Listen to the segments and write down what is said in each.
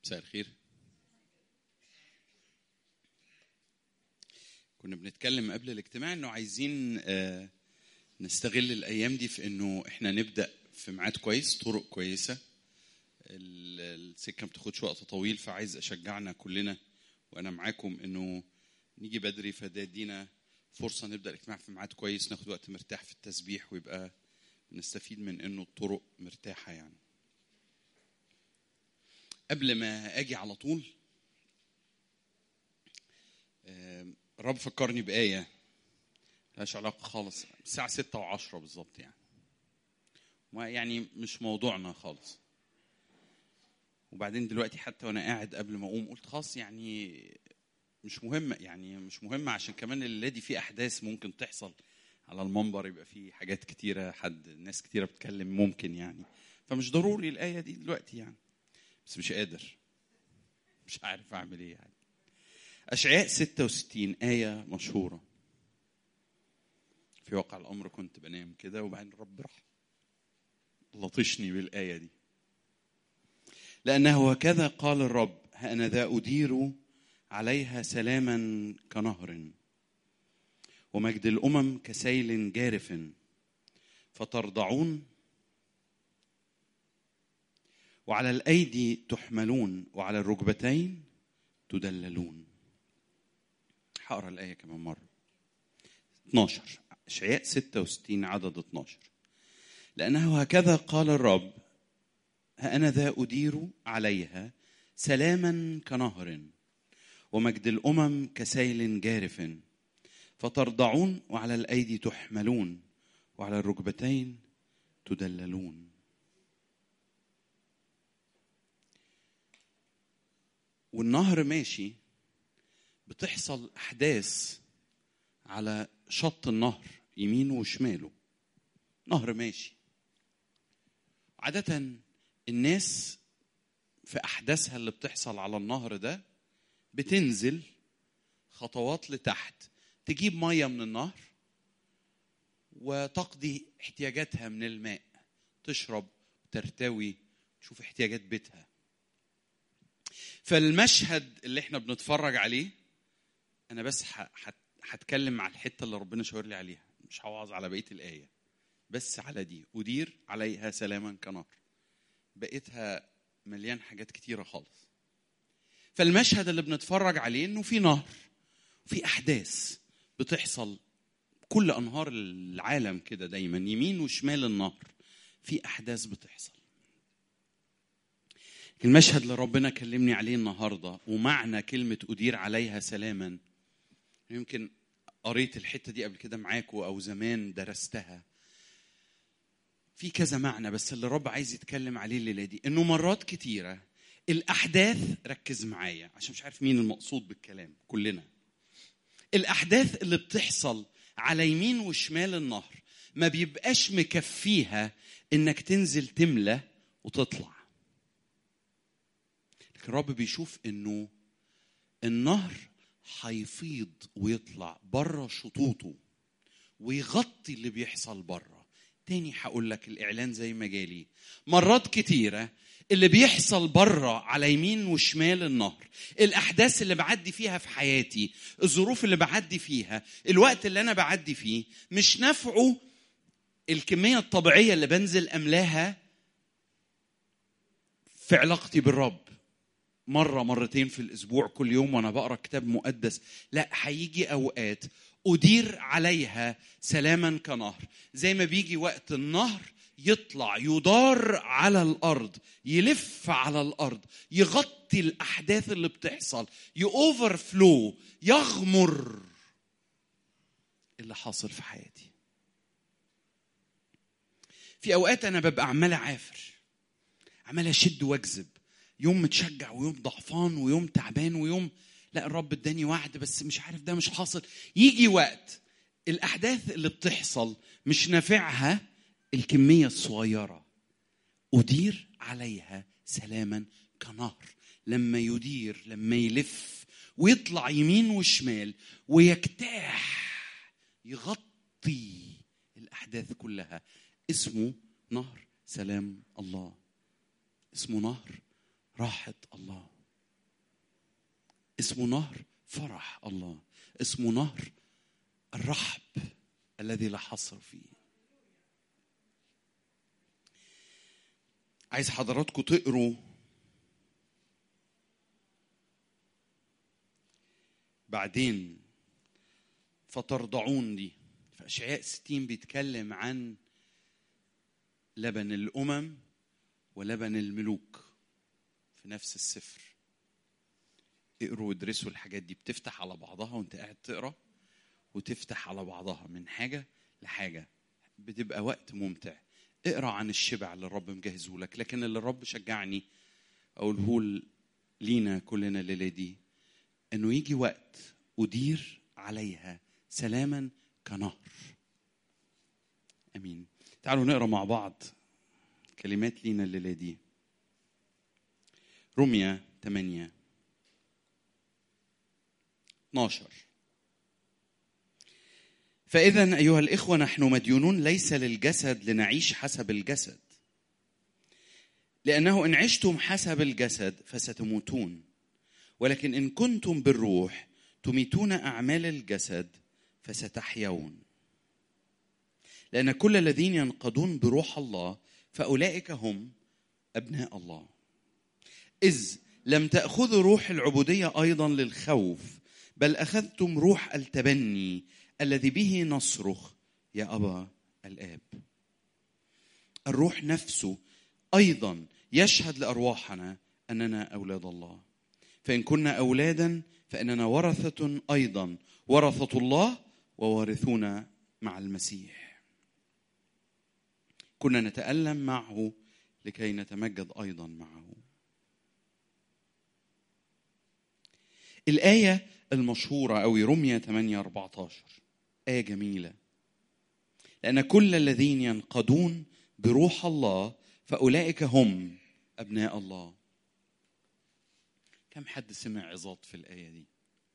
مساء الخير كنا بنتكلم قبل الاجتماع انه عايزين آه، نستغل الايام دي في انه احنا نبدا في ميعاد كويس طرق كويسه ال- السكه ما بتاخدش وقت طويل فعايز اشجعنا كلنا وانا معاكم انه نيجي بدري فده يدينا فرصه نبدا الاجتماع في ميعاد كويس ناخد وقت مرتاح في التسبيح ويبقى نستفيد من انه الطرق مرتاحه يعني قبل ما اجي على طول آم، الرب فكرني بآية ملهاش علاقة خالص الساعة ستة وعشرة بالظبط يعني ما يعني مش موضوعنا خالص وبعدين دلوقتي حتى وانا قاعد قبل ما اقوم قلت خلاص يعني مش مهم يعني مش مهم عشان كمان الليله دي في احداث ممكن تحصل على المنبر يبقى في حاجات كتيره حد ناس كتيره بتتكلم ممكن يعني فمش ضروري الايه دي دلوقتي يعني بس مش قادر مش عارف اعمل ايه يعني اشعياء 66 ايه مشهوره في واقع الامر كنت بنام كده وبعدين الرب راح لطشني بالايه دي لانه هكذا قال الرب ها انا ذا ادير عليها سلاما كنهر ومجد الامم كسيل جارف فترضعون وعلى الايدي تحملون وعلى الركبتين تدللون هقرا الايه كمان مره 12 اشعياء 66 عدد 12 لانه هكذا قال الرب ها انا ذا ادير عليها سلاما كنهر ومجد الامم كسيل جارف فترضعون وعلى الايدي تحملون وعلى الركبتين تدللون والنهر ماشي بتحصل احداث على شط النهر يمينه وشماله نهر ماشي عادة الناس في احداثها اللي بتحصل على النهر ده بتنزل خطوات لتحت تجيب ميه من النهر وتقضي احتياجاتها من الماء تشرب ترتوي تشوف احتياجات بيتها فالمشهد اللي احنا بنتفرج عليه انا بس ح- ح- هتكلم على الحته اللي ربنا شاور لي عليها مش هوعظ على بقيه الايه بس على دي ادير عليها سلاما كنهر بقيتها مليان حاجات كتيره خالص فالمشهد اللي بنتفرج عليه انه في نهر في احداث بتحصل كل انهار العالم كده دايما يمين وشمال النهر في احداث بتحصل المشهد اللي ربنا كلمني عليه النهارده ومعنى كلمه ادير عليها سلاما يمكن قريت الحته دي قبل كده معاكم او زمان درستها في كذا معنى بس اللي الرب عايز يتكلم عليه الليله دي انه مرات كتيره الاحداث ركز معايا عشان مش عارف مين المقصود بالكلام كلنا الاحداث اللي بتحصل على يمين وشمال النهر ما بيبقاش مكفيها انك تنزل تملى وتطلع لكن الرب بيشوف انه النهر هيفيض ويطلع بره شطوطه ويغطي اللي بيحصل بره تاني هقول لك الاعلان زي ما جالي مرات كتيره اللي بيحصل بره على يمين وشمال النهر الاحداث اللي بعدي فيها في حياتي الظروف اللي بعدي فيها الوقت اللي انا بعدي فيه مش نفعه الكميه الطبيعيه اللي بنزل املاها في علاقتي بالرب مره مرتين في الاسبوع كل يوم وانا بقرا كتاب مقدس لا هيجي اوقات ادير عليها سلاما كنهر زي ما بيجي وقت النهر يطلع يدار على الارض يلف على الارض يغطي الاحداث اللي بتحصل يوفر فلو يغمر اللي حاصل في حياتي في اوقات انا ببقى عمال اعافر عمال اشد واجذب يوم متشجع ويوم ضعفان ويوم تعبان ويوم لا الرب اداني وعد بس مش عارف ده مش حاصل يجي وقت الاحداث اللي بتحصل مش نافعها الكميه الصغيره ادير عليها سلاما كنهر لما يدير لما يلف ويطلع يمين وشمال ويجتاح يغطي الاحداث كلها اسمه نهر سلام الله اسمه نهر راحه الله اسمه نهر فرح الله اسمه نهر الرحب الذي لا حصر فيه عايز حضراتكم تقروا بعدين فترضعون دي في اشعياء 60 بيتكلم عن لبن الامم ولبن الملوك في نفس السفر اقروا وادرسوا الحاجات دي بتفتح على بعضها وانت قاعد تقرا وتفتح على بعضها من حاجه لحاجه بتبقى وقت ممتع اقرا عن الشبع اللي الرب مجهزه لك لكن اللي الرب شجعني اقوله لينا كلنا الليله دي انه يجي وقت ادير عليها سلاما كنهر امين تعالوا نقرا مع بعض كلمات لينا الليله دي رمية 8 12 فإذا أيها الإخوة نحن مديونون ليس للجسد لنعيش حسب الجسد لأنه إن عشتم حسب الجسد فستموتون ولكن إن كنتم بالروح تميتون أعمال الجسد فستحيون لأن كل الذين ينقضون بروح الله فأولئك هم أبناء الله إذ لم تأخذوا روح العبودية أيضا للخوف بل أخذتم روح التبني الذي به نصرخ يا أبا الآب الروح نفسه أيضا يشهد لأرواحنا أننا أولاد الله فإن كنا أولادا فإننا ورثة أيضا ورثة الله ووارثون مع المسيح كنا نتألم معه لكي نتمجد أيضا معه الآية المشهورة أو رمية 8 14 آية جميلة لأن كل الذين ينقضون بروح الله فأولئك هم أبناء الله كم حد سمع عظات في الآية دي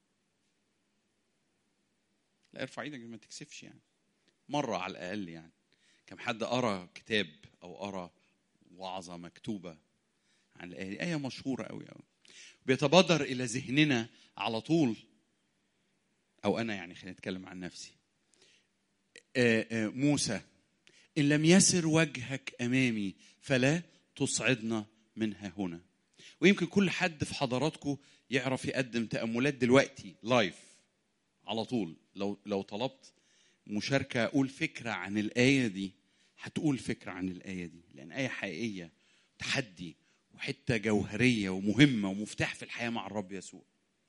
لا ارفع ايدك ما تكسفش يعني مرة على الأقل يعني كم حد قرأ كتاب أو قرأ وعظة مكتوبة عن الآية دي آية مشهورة أوي أوي بيتبادر إلى ذهننا على طول أو أنا يعني خلينا نتكلم عن نفسي آه، آه، موسى إن لم يسر وجهك أمامي فلا تصعدنا منها هنا ويمكن كل حد في حضراتكم يعرف يقدم تأملات دلوقتي لايف على طول لو لو طلبت مشاركة أقول فكرة عن الآية دي هتقول فكرة عن الآية دي لأن آية حقيقية تحدي وحتة جوهرية ومهمة ومفتاح في الحياة مع الرب يسوع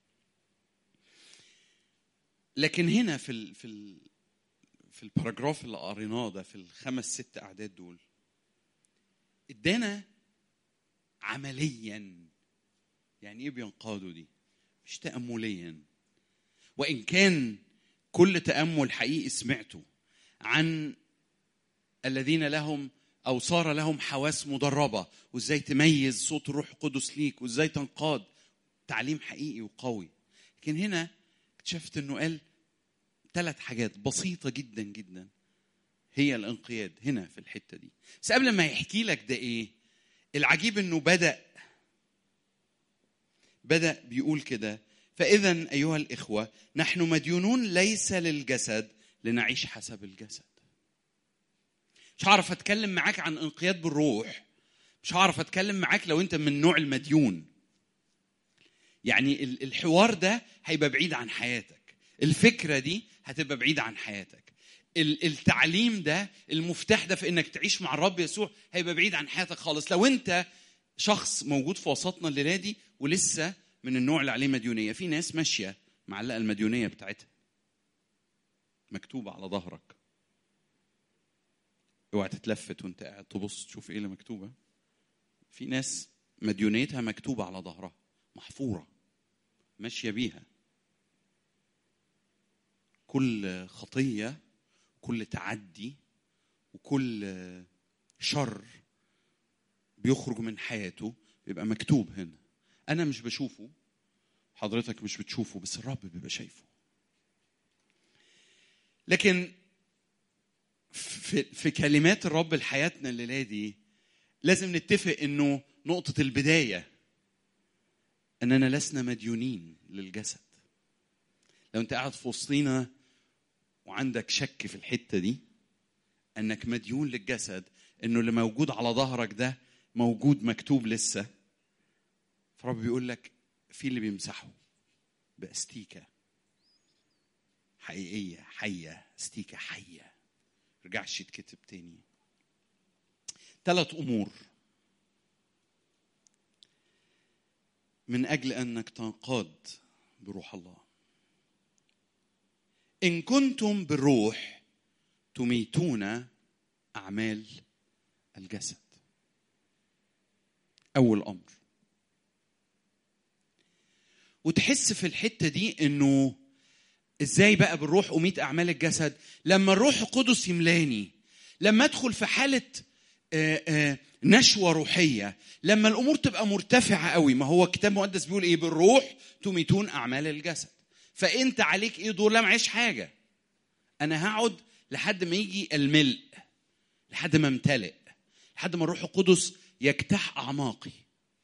لكن هنا في ال في ال في الباراجراف اللي قريناه ده في الخمس ست اعداد دول ادانا عمليا يعني ايه بينقادوا دي مش تامليا وان كان كل تامل حقيقي سمعته عن الذين لهم او صار لهم حواس مدربه وازاي تميز صوت الروح القدس ليك وازاي تنقاد تعليم حقيقي وقوي لكن هنا اكتشفت انه قال ثلاث حاجات بسيطه جدا جدا هي الانقياد هنا في الحته دي بس قبل ما يحكي لك ده ايه العجيب انه بدا بدا بيقول كده فاذا ايها الاخوه نحن مديونون ليس للجسد لنعيش حسب الجسد مش هعرف اتكلم معاك عن انقياد بالروح مش هعرف اتكلم معاك لو انت من نوع المديون يعني ال- الحوار ده هيبقى بعيد عن حياتك الفكره دي هتبقى بعيده عن حياتك ال- التعليم ده المفتاح ده في انك تعيش مع الرب يسوع هيبقى بعيد عن حياتك خالص لو انت شخص موجود في وسطنا الليله دي ولسه من النوع اللي عليه مديونيه في ناس ماشيه معلقه المديونيه بتاعتها مكتوبه على ظهرك اوعى تتلفت وانت قاعد تبص تشوف ايه اللي مكتوبه في ناس مديونيتها مكتوبه على ظهرها محفوره ماشيه بيها كل خطيه كل تعدي وكل شر بيخرج من حياته بيبقى مكتوب هنا انا مش بشوفه حضرتك مش بتشوفه بس الرب بيبقى شايفه لكن في, في كلمات الرب لحياتنا الليله دي لازم نتفق انه نقطه البدايه اننا لسنا مديونين للجسد لو انت قاعد في وسطينا وعندك شك في الحته دي انك مديون للجسد انه اللي موجود على ظهرك ده موجود مكتوب لسه فرب بيقول لك في اللي بيمسحه باستيكه حقيقيه حيه استيكه حيه رجعش يتكتب تاني ثلاث امور من اجل انك تنقاد بروح الله ان كنتم بالروح تميتون اعمال الجسد اول امر وتحس في الحته دي انه ازاي بقى بالروح اميت اعمال الجسد لما الروح القدس يملاني لما ادخل في حاله آه، آه، نشوه روحيه لما الامور تبقى مرتفعه قوي ما هو الكتاب المقدس بيقول ايه بالروح تميتون اعمال الجسد فانت عليك ايه دور لا معيش حاجه انا هقعد لحد ما يجي الملء لحد ما امتلئ لحد ما الروح القدس يجتاح اعماقي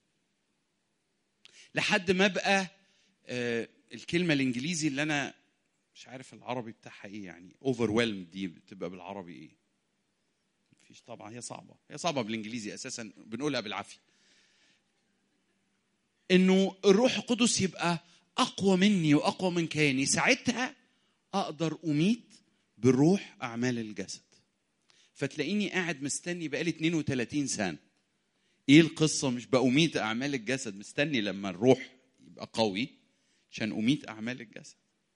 لحد ما ابقى آه، الكلمه الانجليزي اللي انا مش عارف العربي بتاعها ايه يعني overwhelmed دي بتبقى بالعربي ايه مفيش طبعا هي صعبه هي صعبه بالانجليزي اساسا بنقولها بالعافيه انه الروح القدس يبقى اقوى مني واقوى من كياني ساعتها اقدر اميت بالروح اعمال الجسد فتلاقيني قاعد مستني بقالي 32 سنه ايه القصه مش بأميت اعمال الجسد مستني لما الروح يبقى قوي عشان اميت اعمال الجسد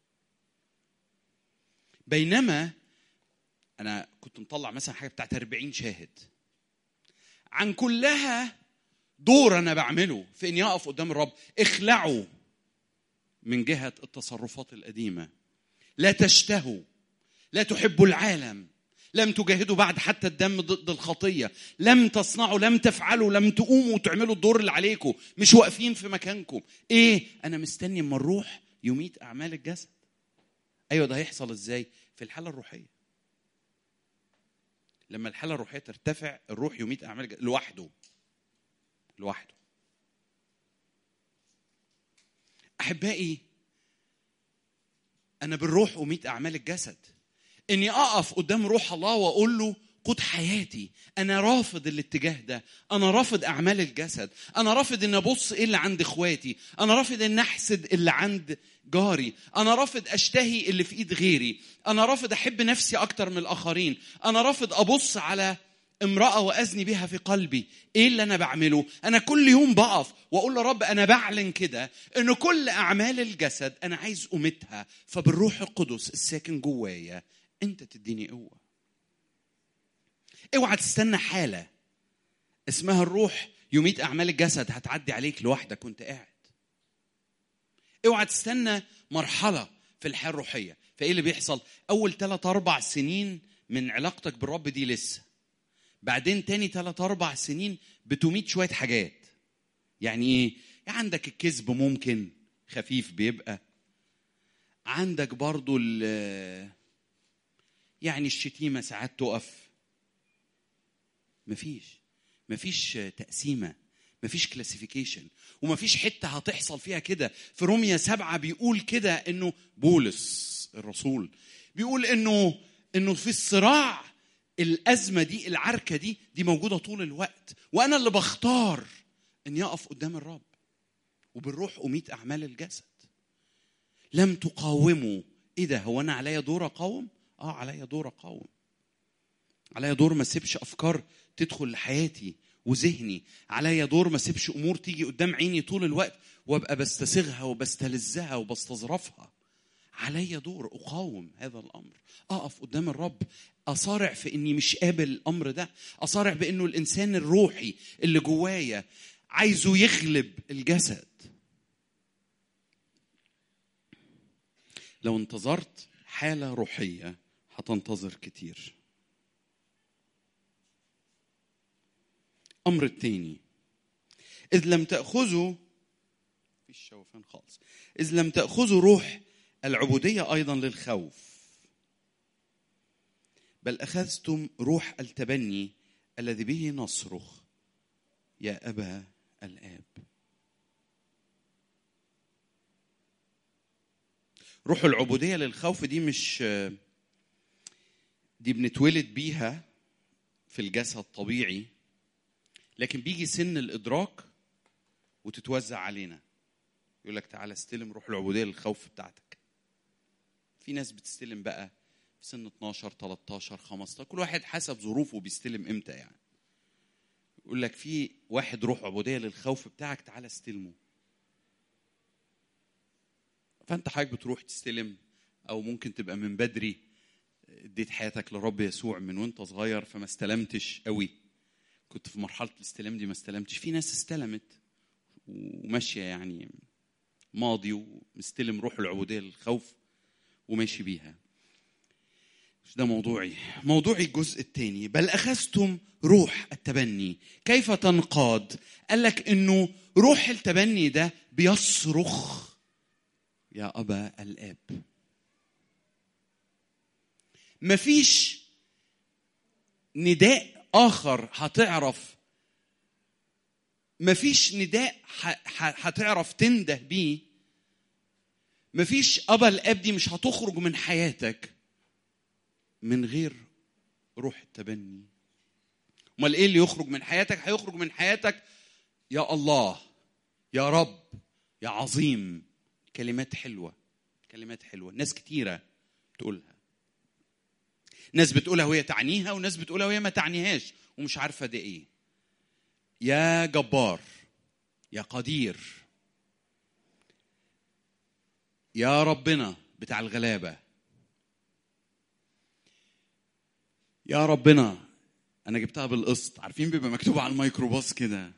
بينما انا كنت مطلع مثلا حاجه بتاعت 40 شاهد عن كلها دور انا بعمله في اني اقف قدام الرب اخلعوا من جهه التصرفات القديمه لا تشتهوا لا تحبوا العالم لم تجاهدوا بعد حتى الدم ضد الخطيه لم تصنعوا لم تفعلوا لم تقوموا وتعملوا الدور اللي عليكم مش واقفين في مكانكم ايه انا مستني اما الروح يميت اعمال الجسد ايوه ده هيحصل ازاي في الحاله الروحيه لما الحاله الروحيه ترتفع الروح يميت اعمال الجسد لوحده لوحده احبائي انا بالروح اميت اعمال الجسد اني اقف قدام روح الله واقول له قود حياتي انا رافض الاتجاه ده انا رافض اعمال الجسد انا رافض ان ابص ايه اللي عند اخواتي انا رافض ان احسد اللي عند جاري انا رافض اشتهي اللي في ايد غيري انا رافض احب نفسي اكتر من الاخرين انا رافض ابص على امرأة وأزني بها في قلبي إيه اللي أنا بعمله أنا كل يوم بقف وأقول لرب أنا بعلن كده إن كل أعمال الجسد أنا عايز أمتها فبالروح القدس الساكن جوايا أنت تديني قوة اوعى تستنى حالة اسمها الروح يميت أعمال الجسد هتعدي عليك لوحدك وأنت قاعد اوعى تستنى مرحلة في الحياة الروحية فإيه اللي بيحصل أول ثلاث أربع سنين من علاقتك بالرب دي لسه بعدين تاني ثلاث أربع سنين بتميت شوية حاجات يعني إيه؟ يعني عندك الكذب ممكن خفيف بيبقى عندك برضو ال يعني الشتيمة ساعات تقف مفيش مفيش تقسيمة مفيش كلاسيفيكيشن ومفيش حتة هتحصل فيها كده في روميا سبعة بيقول كده انه بولس الرسول بيقول انه انه في الصراع الأزمة دي العركة دي دي موجودة طول الوقت وأنا اللي بختار إني أقف قدام الرب وبالروح أميت أعمال الجسد لم تقاوموا إيه ده هو أنا عليا دور أقاوم؟ آه عليا دور أقاوم عليا دور ما اسيبش أفكار تدخل لحياتي وذهني عليا دور ما اسيبش أمور تيجي قدام عيني طول الوقت وأبقى بستسيغها وبستلذها وبستظرفها عليا دور اقاوم هذا الامر اقف قدام الرب اصارع في اني مش قابل الامر ده اصارع بانه الانسان الروحي اللي جوايا عايزه يغلب الجسد لو انتظرت حاله روحيه هتنتظر كتير امر التاني اذ لم تاخذوا مفيش شوفان خالص اذ لم تاخذوا روح العبودية أيضا للخوف بل أخذتم روح التبني الذي به نصرخ يا أبا الآب روح العبوديه للخوف دي مش دي بنتولد بيها في الجسد طبيعي لكن بيجي سن الادراك وتتوزع علينا يقول لك تعالى استلم روح العبوديه للخوف بتاعتك في ناس بتستلم بقى في سن 12 13 15 كل واحد حسب ظروفه بيستلم امتى يعني يقول لك في واحد روح عبوديه للخوف بتاعك تعالى استلمه فانت حضرتك بتروح تستلم او ممكن تبقى من بدري اديت حياتك لرب يسوع من وانت صغير فما استلمتش قوي كنت في مرحله الاستلام دي ما استلمتش في ناس استلمت وماشيه يعني ماضي ومستلم روح العبوديه للخوف وماشي بيها مش ده موضوعي موضوعي الجزء الثاني بل اخذتم روح التبني كيف تنقاد قال لك انه روح التبني ده بيصرخ يا ابا الاب مفيش نداء اخر هتعرف مفيش نداء هتعرف تنده بيه مفيش ابا الاب دي مش هتخرج من حياتك من غير روح التبني امال ايه اللي يخرج من حياتك هيخرج من حياتك يا الله يا رب يا عظيم كلمات حلوه كلمات حلوه ناس كتيره تقولها ناس بتقولها وهي تعنيها وناس بتقولها وهي ما تعنيهاش ومش عارفه ده ايه يا جبار يا قدير يا ربنا بتاع الغلابه يا ربنا انا جبتها بالقسط عارفين بيبقى مكتوب على الميكروباص كده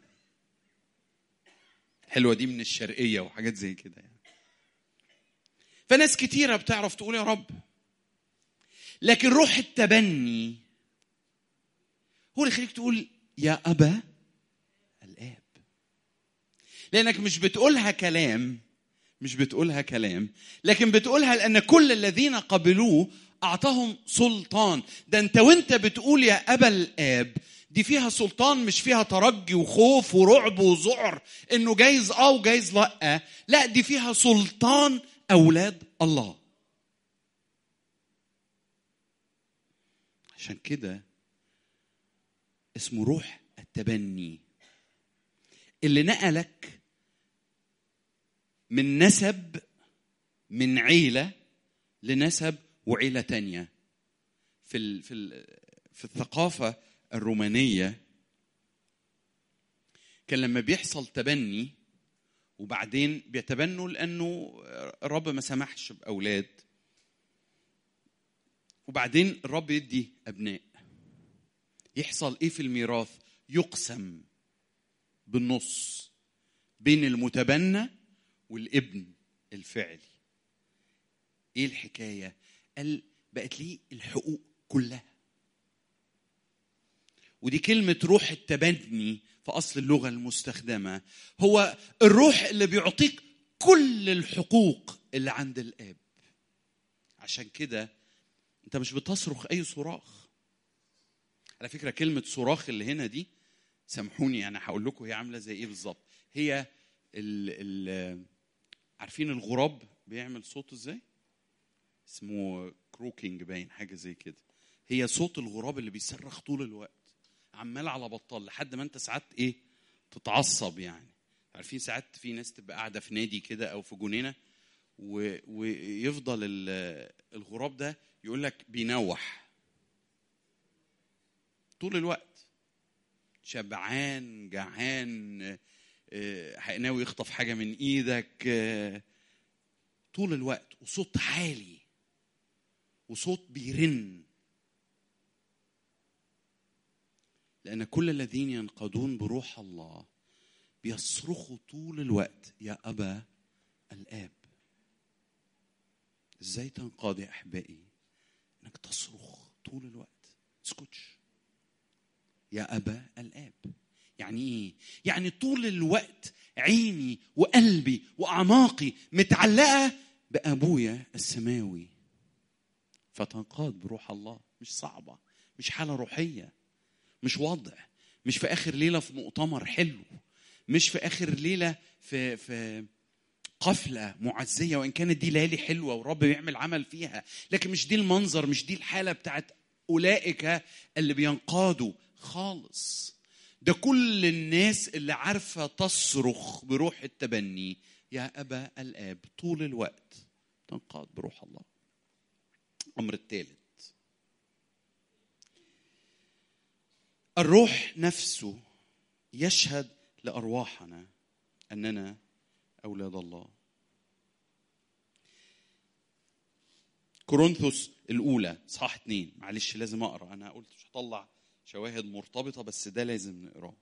حلوه دي من الشرقيه وحاجات زي كده يعني فناس كتيره بتعرف تقول يا رب لكن روح التبني هو اللي يخليك تقول يا ابا الاب لانك مش بتقولها كلام مش بتقولها كلام لكن بتقولها لان كل الذين قبلوه اعطاهم سلطان ده انت وانت بتقول يا ابا الاب دي فيها سلطان مش فيها ترجي وخوف ورعب وذعر انه جايز اه وجايز لا لا دي فيها سلطان اولاد الله عشان كده اسمه روح التبني اللي نقلك من نسب من عيله لنسب وعيله تانية في ال في ال في الثقافه الرومانيه كان لما بيحصل تبني وبعدين بيتبنوا لانه الرب ما سمحش باولاد وبعدين الرب يدي ابناء يحصل ايه في الميراث يقسم بالنص بين المتبنى والابن الفعلي ايه الحكايه قال بقت لي الحقوق كلها ودي كلمة روح التبني في أصل اللغة المستخدمة هو الروح اللي بيعطيك كل الحقوق اللي عند الآب عشان كده أنت مش بتصرخ أي صراخ على فكرة كلمة صراخ اللي هنا دي سامحوني أنا هقول لكم هي عاملة زي إيه بالظبط هي ال ال عارفين الغراب بيعمل صوت إزاي؟ اسمه كروكينج باين حاجة زي كده هي صوت الغراب اللي بيصرخ طول الوقت عمال على بطال لحد ما انت ساعات ايه تتعصب يعني عارفين ساعات في ناس تبقى قاعده في نادي كده او في جنينه و... ويفضل الغراب ده يقول لك بينوح طول الوقت شبعان جعان ناوي يخطف حاجه من ايدك طول الوقت وصوت عالي وصوت بيرن لأن كل الذين ينقضون بروح الله بيصرخوا طول الوقت يا أبا الآب ازاي تنقاد يا أحبائي انك تصرخ طول الوقت اسكتش يا أبا الآب يعني ايه يعني طول الوقت عيني وقلبي وأعماقي متعلقة بأبويا السماوي فتنقاد بروح الله مش صعبة مش حالة روحية مش وضع مش في اخر ليله في مؤتمر حلو مش في اخر ليله في في قفلة معزية وإن كانت دي ليالي حلوة ورب بيعمل عمل فيها لكن مش دي المنظر مش دي الحالة بتاعت أولئك اللي بينقادوا خالص ده كل الناس اللي عارفة تصرخ بروح التبني يا أبا الآب طول الوقت تنقاد بروح الله الأمر الثالث الروح نفسه يشهد لأرواحنا أننا أولاد الله كورنثوس الأولى صح اتنين معلش لازم أقرأ أنا قلت مش هطلع شواهد مرتبطة بس ده لازم نقراه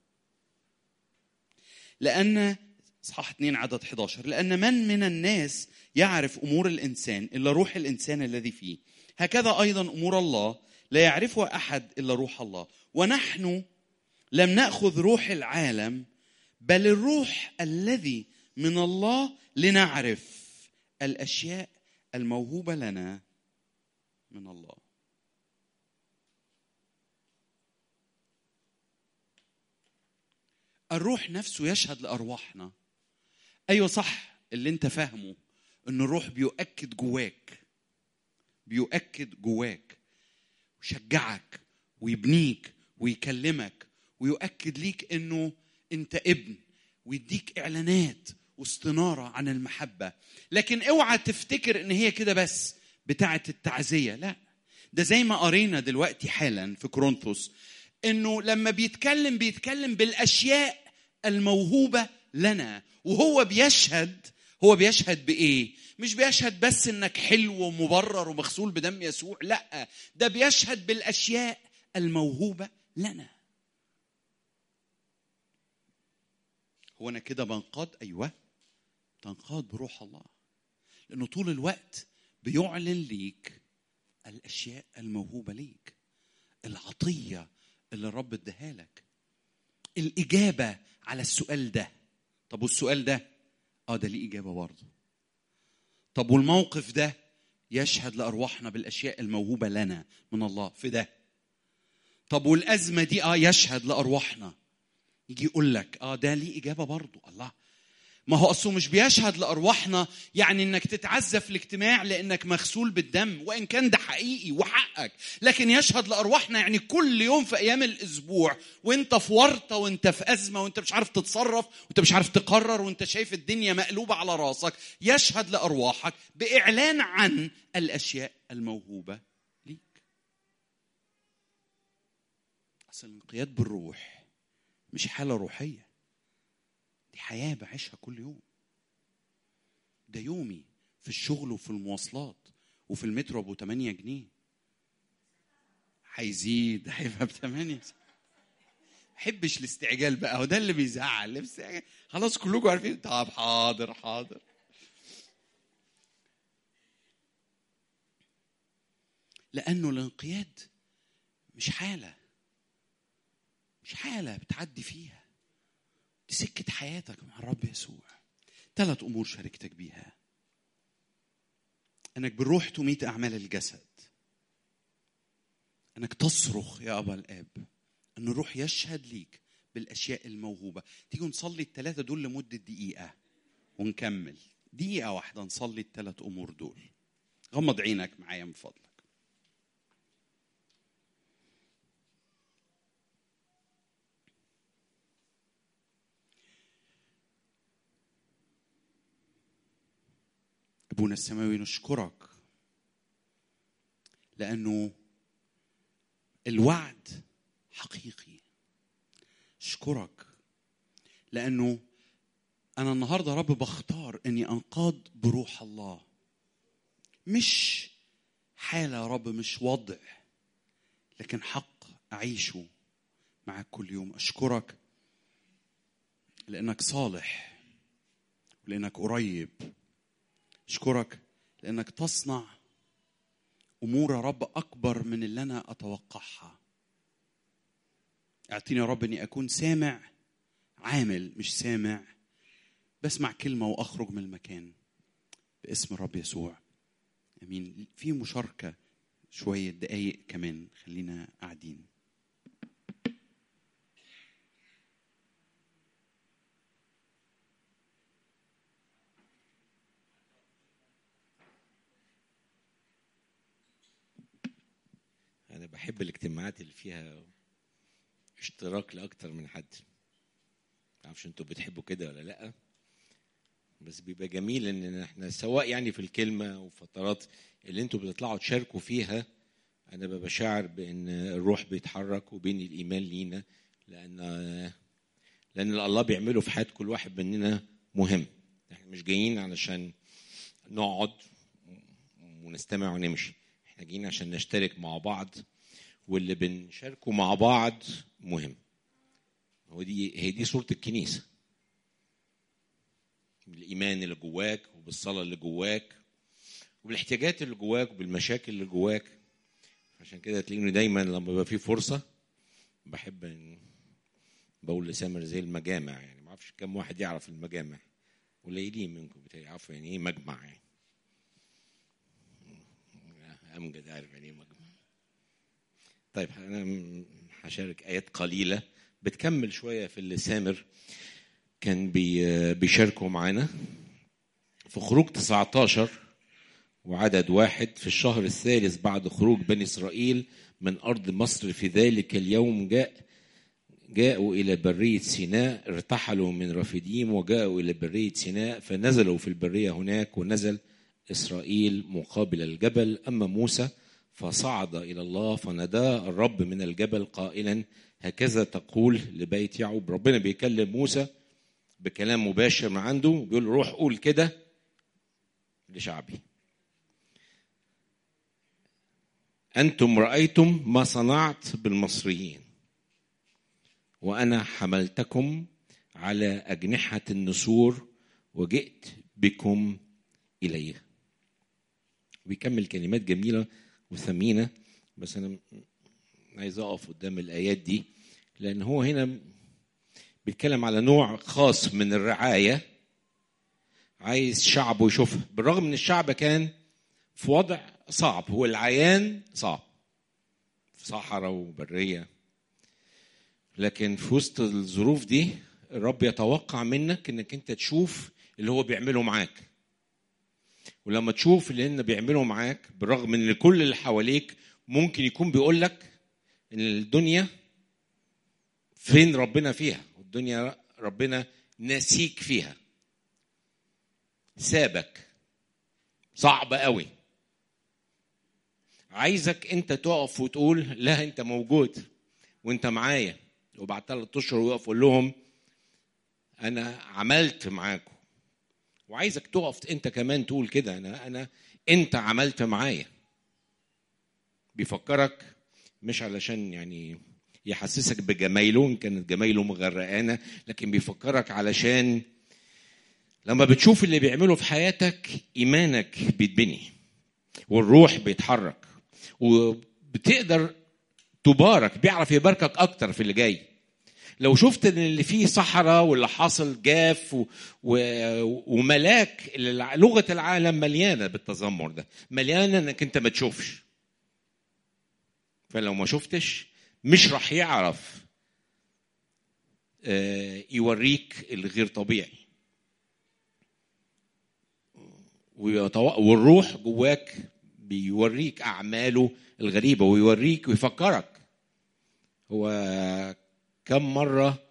لأن صح 2 عدد 11 لأن من من الناس يعرف أمور الإنسان إلا روح الإنسان الذي فيه هكذا أيضا أمور الله لا يعرفها أحد إلا روح الله ونحن لم نأخذ روح العالم بل الروح الذي من الله لنعرف الأشياء الموهوبة لنا من الله الروح نفسه يشهد لأرواحنا أيوة صح اللي أنت فاهمه إن الروح بيؤكد جواك بيؤكد جواك ويشجعك ويبنيك ويكلمك ويؤكد ليك إنه أنت ابن ويديك إعلانات واستنارة عن المحبة لكن اوعى تفتكر إن هي كده بس بتاعة التعزية لا ده زي ما قرينا دلوقتي حالا في كورنثوس انه لما بيتكلم بيتكلم بالاشياء الموهوبه لنا وهو بيشهد هو بيشهد بايه مش بيشهد بس انك حلو ومبرر ومغسول بدم يسوع لا ده بيشهد بالاشياء الموهوبه لنا هو انا كده بنقاد ايوه تنقاد بروح الله لانه طول الوقت بيعلن ليك الاشياء الموهوبه ليك العطيه اللي الرب اداها لك الاجابه على السؤال ده طب والسؤال ده اه ده ليه اجابه برضه طب والموقف ده يشهد لارواحنا بالاشياء الموهوبه لنا من الله في ده طب والازمه دي اه يشهد لارواحنا يجي يقول لك اه ده ليه اجابه برضه الله ما هو اصله مش بيشهد لارواحنا يعني انك تتعزى في الاجتماع لانك مغسول بالدم وان كان ده حقيقي وحقك لكن يشهد لارواحنا يعني كل يوم في ايام الاسبوع وانت في ورطه وانت في ازمه وانت مش عارف تتصرف وانت مش عارف تقرر وانت شايف الدنيا مقلوبه على راسك يشهد لارواحك باعلان عن الاشياء الموهوبه ليك اصل الانقياد بالروح مش حاله روحيه دي حياة بعيشها كل يوم ده يومي في الشغل وفي المواصلات وفي المترو ابو 8 جنيه هيزيد هيبقى ب 8 حبش الاستعجال بقى هو ده اللي بيزعل الاستعجال خلاص كلكم عارفين طب حاضر حاضر لانه الانقياد مش حاله مش حاله بتعدي فيها دي سكة حياتك مع الرب يسوع ثلاث أمور شاركتك بيها أنك بالروح تميت أعمال الجسد أنك تصرخ يا أبا الآب أن الروح يشهد ليك بالأشياء الموهوبة تيجوا نصلي الثلاثة دول لمدة دقيقة ونكمل دقيقة واحدة نصلي الثلاث أمور دول غمض عينك معايا من فضلك ابونا السماوي نشكرك لانه الوعد حقيقي اشكرك لانه انا النهارده رب بختار اني انقاد بروح الله مش حاله يا رب مش وضع لكن حق اعيشه معك كل يوم اشكرك لانك صالح ولانك قريب اشكرك لانك تصنع امور يا رب اكبر من اللي انا اتوقعها اعطيني يا رب اني اكون سامع عامل مش سامع بسمع كلمه واخرج من المكان باسم الرب يسوع امين في مشاركه شويه دقايق كمان خلينا قاعدين بحب الاجتماعات اللي فيها اشتراك لاكتر من حد معرفش انتوا بتحبوا كده ولا لا بس بيبقى جميل ان احنا سواء يعني في الكلمه وفترات اللي انتوا بتطلعوا تشاركوا فيها انا ببقى شاعر بان الروح بيتحرك وبين الايمان لينا لان لان اللي الله بيعمله في حياه كل واحد مننا مهم احنا مش جايين علشان نقعد ونستمع ونمشي احنا جايين عشان نشترك مع بعض واللي بنشاركه مع بعض مهم هو دي هي دي صوره الكنيسه بالايمان اللي جواك وبالصلاه اللي جواك وبالاحتياجات اللي جواك وبالمشاكل اللي جواك عشان كده تلاقيني دايما لما بيبقى في فرصه بحب إن بقول لسامر زي المجامع يعني ما اعرفش كم واحد يعرف المجامع قليلين منكم بتعرفوا يعني ايه مجمع يعني امجد عارف يعني ايه مجمع طيب انا هشارك ايات قليله بتكمل شويه في اللي سامر كان بي بيشاركوا معانا في خروج 19 وعدد واحد في الشهر الثالث بعد خروج بني اسرائيل من ارض مصر في ذلك اليوم جاء جاءوا الى بريه سيناء ارتحلوا من رفيديم وجاءوا الى بريه سيناء فنزلوا في البريه هناك ونزل اسرائيل مقابل الجبل اما موسى فصعد الى الله فناداه الرب من الجبل قائلا هكذا تقول لبيت يعقوب ربنا بيكلم موسى بكلام مباشر من عنده بيقول له روح قول كده لشعبي أنتم رأيتم ما صنعت بالمصريين وأنا حملتكم على أجنحة النسور وجئت بكم إلي بيكمل كلمات جميلة وثمينة بس أنا عايز أقف قدام الآيات دي لأن هو هنا بيتكلم على نوع خاص من الرعاية عايز شعبه يشوفها بالرغم ان الشعب كان في وضع صعب هو العيان صعب في صحراء وبرية لكن في وسط الظروف دي الرب يتوقع منك انك انت تشوف اللي هو بيعمله معاك ولما تشوف اللي انه بيعمله معاك بالرغم ان كل اللي حواليك ممكن يكون بيقول لك ان الدنيا فين ربنا فيها الدنيا ربنا ناسيك فيها سابك صعب قوي عايزك انت تقف وتقول لا انت موجود وانت معايا وبعد ثلاث اشهر ويقف يقول لهم انا عملت معاكم وعايزك تقف انت كمان تقول كده انا انا انت عملت معايا بيفكرك مش علشان يعني يحسسك بجمايله ان كانت جمايله مغرقانه لكن بيفكرك علشان لما بتشوف اللي بيعمله في حياتك ايمانك بيتبني والروح بيتحرك وبتقدر تبارك بيعرف يباركك اكتر في اللي جاي لو شفت ان اللي فيه صحراء واللي حاصل جاف و... و... وملاك لغه العالم مليانه بالتذمر ده مليانه انك انت ما تشوفش فلو ما شفتش مش راح يعرف يوريك الغير طبيعي والروح جواك بيوريك اعماله الغريبه ويوريك ويفكرك هو كم مره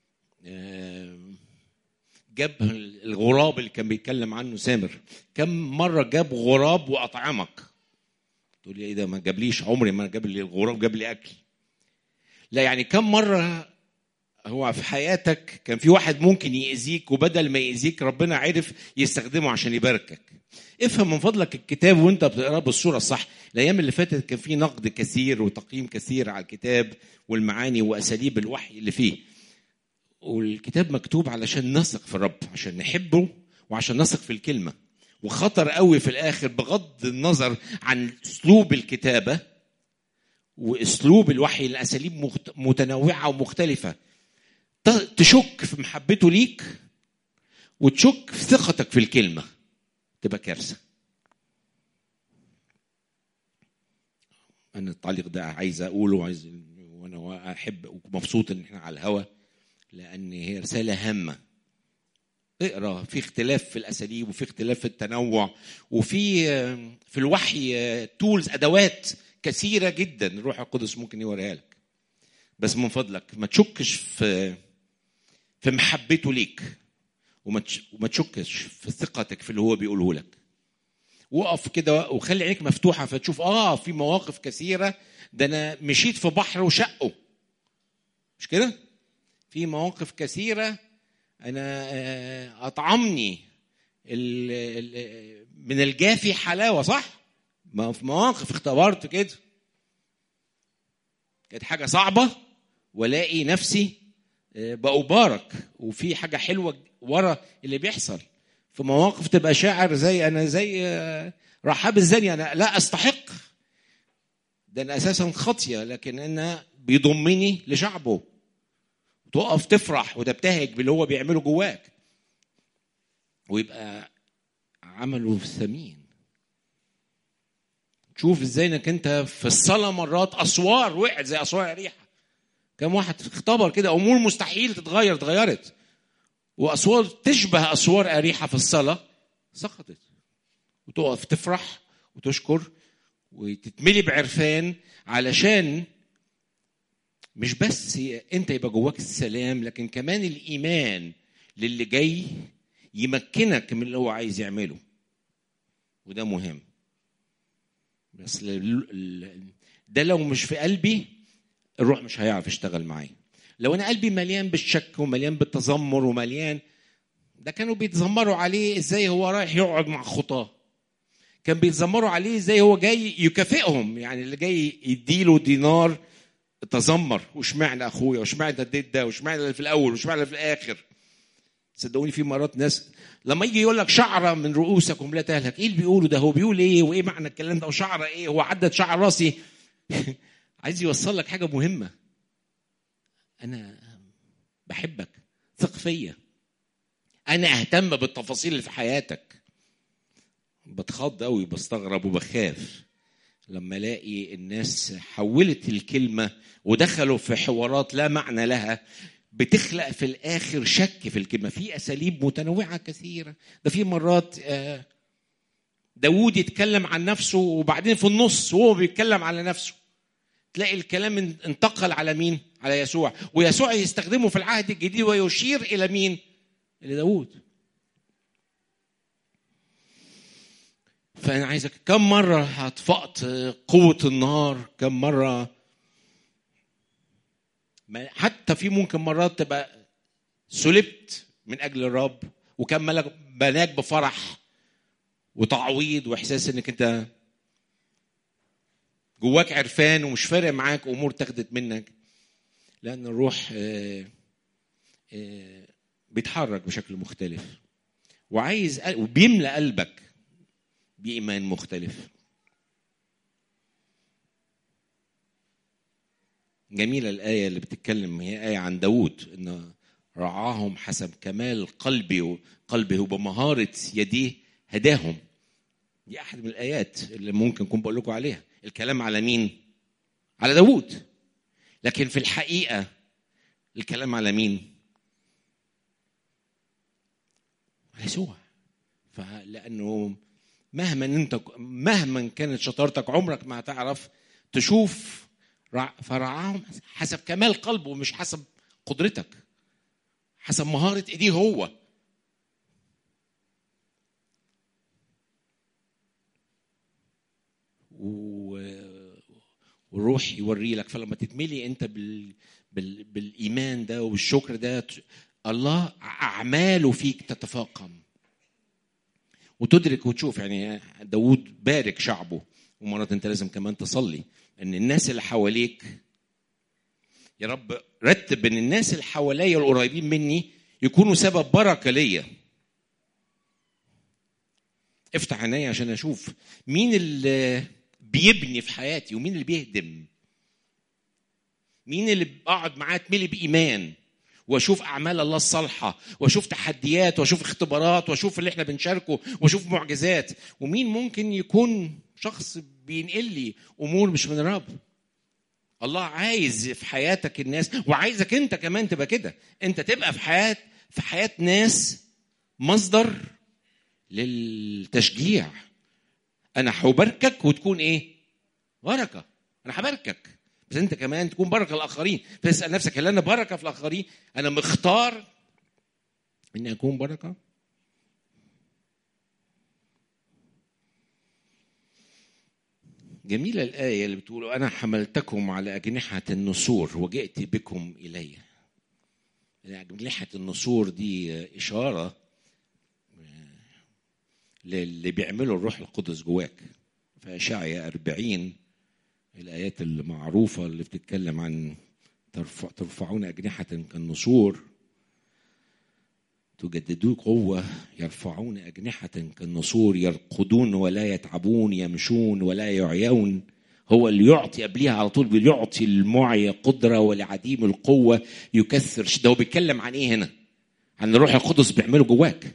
جاب الغراب اللي كان بيتكلم عنه سامر كم مره جاب غراب واطعمك تقول لي ايه ده ما جابليش عمري ما جاب لي الغراب جاب لي اكل لا يعني كم مره هو في حياتك كان في واحد ممكن يأذيك وبدل ما يأذيك ربنا عرف يستخدمه عشان يباركك افهم من فضلك الكتاب وانت بتقراه بالصوره الصح الايام اللي فاتت كان في نقد كثير وتقييم كثير على الكتاب والمعاني واساليب الوحي اللي فيه والكتاب مكتوب علشان نثق في الرب عشان نحبه وعشان نثق في الكلمه وخطر قوي في الاخر بغض النظر عن اسلوب الكتابه واسلوب الوحي الاساليب متنوعه ومختلفه تشك في محبته ليك وتشك في ثقتك في الكلمه تبقى كارثه انا التعليق ده عايز اقوله وعايز وانا احب ومبسوط ان احنا على الهوا لان هي رساله هامه اقرا في اختلاف في الاساليب وفي اختلاف في التنوع وفي في الوحي تولز ادوات كثيره جدا الروح القدس ممكن يوريها لك بس من فضلك ما تشكش في في محبته ليك وما تش- وما تشكش في ثقتك في اللي هو بيقوله لك وقف كده وخلي عينيك مفتوحه فتشوف اه في مواقف كثيره ده انا مشيت في بحر وشقه مش كده في مواقف كثيره انا آه، اطعمني ال- ال- من الجافي حلاوه صح ما في مواقف اختبرت كده كانت حاجه صعبه والاقي نفسي آه، بأبارك وفي حاجه حلوه ورا اللي بيحصل في مواقف تبقى شاعر زي انا زي آه، رحاب الزاني انا لا استحق ده انا اساسا خاطيه لكن انا بيضمني لشعبه تقف تفرح وتبتهج باللي هو بيعمله جواك ويبقى عمله ثمين تشوف ازاي انك انت في الصلاه مرات اسوار وقعت زي اسوار ريحه كم واحد اختبر كده امور مستحيل تتغير اتغيرت واسوار تشبه اسوار اريحه في الصلاه سقطت وتقف تفرح وتشكر وتتملي بعرفان علشان مش بس انت يبقى جواك السلام لكن كمان الايمان للي جاي يمكنك من اللي هو عايز يعمله وده مهم بس ال- ال- ده لو مش في قلبي الروح مش هيعرف يشتغل معايا لو انا قلبي مليان بالشك ومليان بالتذمر ومليان ده كانوا بيتذمروا عليه ازاي هو رايح يقعد مع خطاه كان بيتذمروا عليه ازاي هو جاي يكافئهم يعني اللي جاي يديله دينار تذمر واشمعنى اخويا واشمعنى اديت ده واشمعنى اللي في الاول واشمعنى اللي في الاخر صدقوني في مرات ناس لما يجي يقول لك شعره من رؤوسكم لا تهلك ايه اللي بيقوله ده هو بيقول ايه وايه معنى الكلام ده وشعره ايه هو عدد شعر راسي عايز يوصل لك حاجه مهمه انا بحبك ثق فيا انا اهتم بالتفاصيل اللي في حياتك بتخض قوي بستغرب وبخاف لما الاقي الناس حولت الكلمه ودخلوا في حوارات لا معنى لها بتخلق في الاخر شك في الكلمه في اساليب متنوعه كثيره ده في مرات آه، داوود يتكلم عن نفسه وبعدين في النص وهو بيتكلم على نفسه تلاقي الكلام ان- انتقل على مين على يسوع ويسوع يستخدمه في العهد الجديد ويشير الى مين الى داوود فانا عايزك كم مره هتفقت قوه النار كم مره ما- حتى في ممكن مرات تبقى سلبت من اجل الرب وكان ملك بناك بفرح وتعويض واحساس انك انت جواك عرفان ومش فارق معاك امور تاخدت منك لان الروح آه، آه، بيتحرك بشكل مختلف وعايز قل- وبيملى قلبك بايمان مختلف جميلة الآية اللي بتتكلم هي آية عن داود إن رعاهم حسب كمال قلبه قلبه وبمهارة يديه هداهم دي أحد من الآيات اللي ممكن أكون بقول لكم عليها الكلام على مين؟ على داود لكن في الحقيقة الكلام على مين؟ على يسوع فلأنه مهما انت مهما كانت شطارتك عمرك ما هتعرف تشوف رع- فرعاهم حسب كمال قلبه مش حسب قدرتك حسب مهارة ايديه هو و- والروح يوري لك فلما تتملي انت بال... بال... بالايمان ده والشكر ده ت- الله اعماله فيك تتفاقم وتدرك وتشوف يعني داود بارك شعبه ومرات انت لازم كمان تصلي ان الناس اللي حواليك يا رب رتب ان الناس اللي حواليا القريبين مني يكونوا سبب بركه ليا افتح عيني عشان اشوف مين اللي بيبني في حياتي ومين اللي بيهدم مين اللي اقعد معاه اتملي بايمان واشوف اعمال الله الصالحه واشوف تحديات واشوف اختبارات واشوف اللي احنا بنشاركه واشوف معجزات ومين ممكن يكون شخص بينقل لي امور مش من الرب الله عايز في حياتك الناس وعايزك انت كمان تبقى كده انت تبقى في حياه في حياه ناس مصدر للتشجيع انا هباركك وتكون ايه بركه انا هباركك بس انت كمان تكون بركه للاخرين فاسال نفسك هل انا بركه في الاخرين انا مختار اني اكون بركه جميلة الآية اللي بتقول أنا حملتكم على أجنحة النسور وجئت بكم إلي أجنحة النسور دي إشارة للي بيعمله الروح القدس جواك فأشعيا أربعين الآيات المعروفة اللي بتتكلم عن ترفع ترفعون أجنحة كالنسور تجددون قوة يرفعون أجنحة كالنسور يرقدون ولا يتعبون يمشون ولا يعيون هو اللي يعطي قبليها على طول بيعطي المعي قدرة ولعديم القوة يكثر شدة هو بيتكلم عن إيه هنا؟ عن الروح القدس بيعمله جواك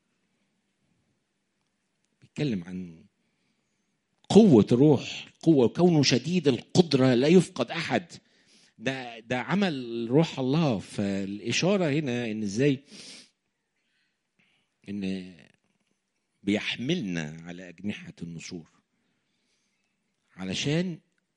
بيتكلم عن قوة الروح قوة كونه شديد القدرة لا يفقد أحد ده ده عمل روح الله فالإشارة هنا إن إزاي ان بيحملنا على اجنحه النسور علشان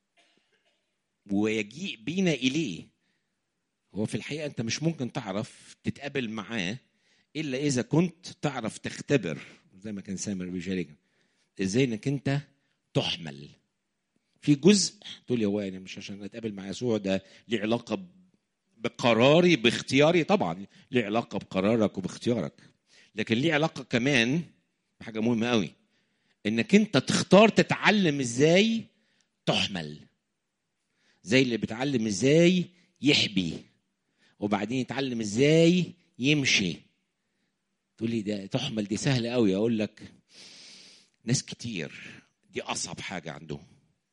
ويجيء بينا اليه هو في الحقيقه انت مش ممكن تعرف تتقابل معاه الا اذا كنت تعرف تختبر زي ما كان سامر بيشارك ازاي انك انت تحمل في جزء تقول يا وانا مش عشان اتقابل مع يسوع ده ليه علاقه بقراري باختياري طبعا ليه علاقه بقرارك وباختيارك لكن ليه علاقه كمان بحاجه مهمه قوي انك انت تختار تتعلم ازاي تحمل زي اللي بيتعلم ازاي يحبي وبعدين يتعلم ازاي يمشي تقول لي ده تحمل دي سهله قوي اقول لك ناس كتير دي اصعب حاجه عندهم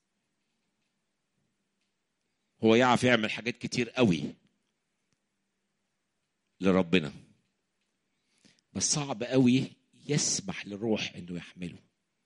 هو يعرف يعمل حاجات كتير قوي لربنا بس صعب قوي يسمح للروح انه يحمله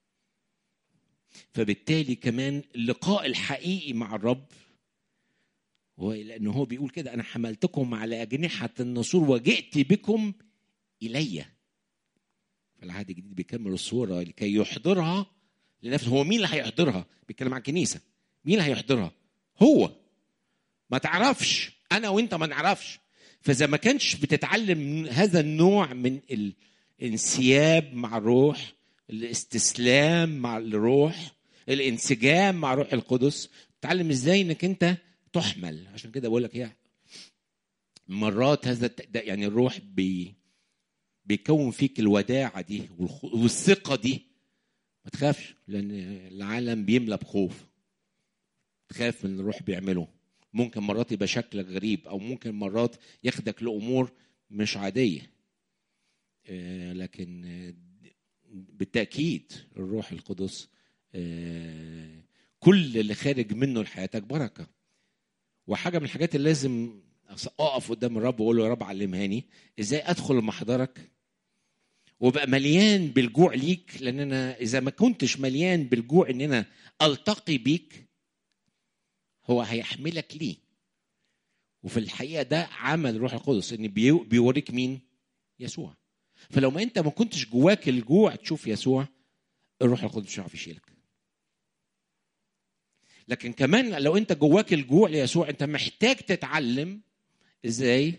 فبالتالي كمان اللقاء الحقيقي مع الرب هو لانه هو بيقول كده انا حملتكم على اجنحه النسور وجئت بكم الي فالعهد الجديد بيكمل الصوره لكي يحضرها لنفسه هو مين اللي هيحضرها بيتكلم عن الكنيسه مين اللي هيحضرها هو ما تعرفش انا وانت ما نعرفش فاذا ما كانش بتتعلم هذا النوع من الانسياب مع الروح الاستسلام مع الروح الانسجام مع روح القدس تتعلم ازاي انك انت تحمل عشان كده بقول لك هي مرات هذا يعني الروح بي بيكون فيك الوداعة دي والثقة دي ما تخافش لأن العالم بيملى بخوف تخاف من الروح بيعمله ممكن مرات يبقى شكلك غريب او ممكن مرات ياخدك لامور مش عاديه لكن بالتاكيد الروح القدس كل اللي خارج منه لحياتك بركه وحاجه من الحاجات اللي لازم اقف قدام الرب واقول له يا رب علمهاني ازاي ادخل محضرك وبقى مليان بالجوع ليك لان انا اذا ما كنتش مليان بالجوع ان انا التقي بيك هو هيحملك ليه وفي الحقيقه ده عمل الروح القدس ان بيوريك مين يسوع فلو ما انت ما كنتش جواك الجوع تشوف يسوع الروح القدس مش هيعرف يشيلك لكن كمان لو انت جواك الجوع ليسوع انت محتاج تتعلم ازاي